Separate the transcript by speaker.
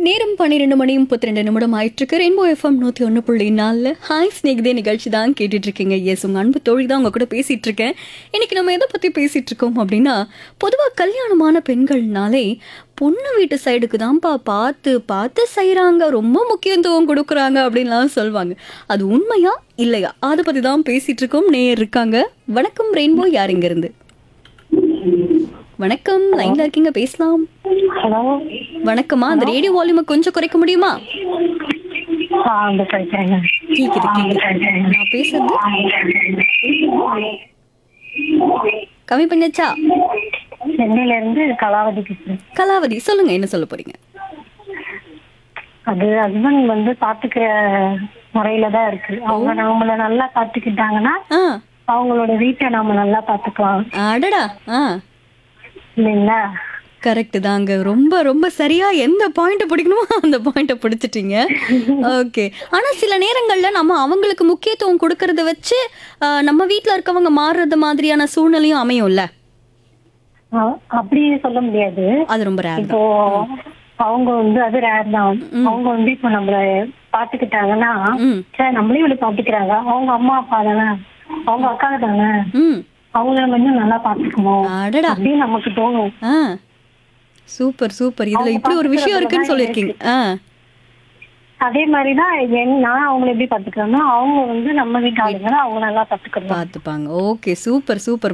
Speaker 1: நேரம் பன்னிரெண்டு மணி முப்பத்தி ரெண்டு நிமிடம் ஆயிட்டு இருக்கு ரெயின்போ எஃப்எம் நூத்தி ஒன்று புள்ளி நாலில் ஹாய் ஸ்நேகிதே நிகழ்ச்சி தான் கேட்டுட்டு இருக்கீங்க எஸ் உங்க அன்பு தோழி தான் உங்க கூட பேசிட்டு இருக்கேன் இன்னைக்கு நம்ம எதை பத்தி பேசிட்டு இருக்கோம் அப்படின்னா பொதுவாக கல்யாணமான பெண்கள்னாலே பொண்ணு வீட்டு சைடுக்கு தான்ப்பா பார்த்து பார்த்து செய்கிறாங்க ரொம்ப முக்கியத்துவம் கொடுக்குறாங்க அப்படின்லாம் சொல்லுவாங்க அது உண்மையா இல்லையா அதை பத்தி தான் பேசிட்டு இருக்கோம் நேர் இருக்காங்க வணக்கம் ரெயின்போ யார் இங்க இருந்து வணக்கம் லைன்ல இருக்கீங்க பேசலாம்
Speaker 2: ஹலோ
Speaker 1: வணக்கம்மா அந்த ரேடியோ வால்யூமை கொஞ்சம் குறைக்க முடியுமா
Speaker 2: ஆ அந்த கேட்குறேங்க
Speaker 1: கேக்குது கேக்குது நான் பேசுறது கம்மி பண்ணியாச்சா
Speaker 2: சென்னையில இருந்து கலாவதி பேசுறேன்
Speaker 1: கலாவதி சொல்லுங்க என்ன சொல்ல போறீங்க
Speaker 2: அது ஹஸ்பண்ட் வந்து பாத்துக்கிற முறையில தான் இருக்கு அவங்க நம்மள நல்லா பாத்துக்கிட்டாங்கன்னா
Speaker 1: ஆ
Speaker 2: அவங்களோட வீட்டை நம்ம நல்லா பாத்துக்கலாம்
Speaker 1: அடடா ஆ
Speaker 2: இல்லைங்களா
Speaker 1: கரெக்ட் தாங்க ரொம்ப ரொம்ப சரியா எந்த பாயிண்ட் பிடிக்கணுமோ அந்த பாயிண்ட்டை பிடிச்சிட்டீங்க ஓகே ஆனா சில நேரங்கள்ல நம்ம அவங்களுக்கு முக்கியத்துவம் கொடுக்கறத வச்சு ஆ, நம்ம வீட்ல இருக்கவங்க மாறுறது மாதிரியான சூழ்நிலையும் அமையும்ல
Speaker 2: ஆ, அப்படி சொல்ல முடியாது
Speaker 1: அது ரொம்ப ரேர்
Speaker 2: இப்போ அவங்க வந்து அது ரேர் தான் அவங்க வந்து இப்போ நம்மள பாத்துக்கிட்டாங்கன்னா
Speaker 1: ம்
Speaker 2: சரி நம்மளையும் இவ்வளவு பாத்துக்கிறாங்க அவங்க அம்மா அப்பா தானே அவங்க அக்கா தானே
Speaker 1: ம்
Speaker 2: அவங்கள கொஞ்சம் நல்லா பாத்துக்கணும்
Speaker 1: அடடா
Speaker 2: அப்படின்னு நமக்கு தோணும்
Speaker 1: ஆ சூப்பர் சூப்பர் இதுல இப்படி ஒரு விஷயம் இருக்குன்னு சொல்லியிருக்கீங்க ஆ
Speaker 2: அதே மாதிரிதான் என்- நான் அவங்கள எப்படி பாத்துக்கிறேன்னா அவங்க வந்து நம்ம வீட்டு ஆளுங்க அவங்க நல்லா பாத்துக்கிறோம்
Speaker 1: பார்த்துப்பாங்க ஓகே சூப்பர் சூப்பர்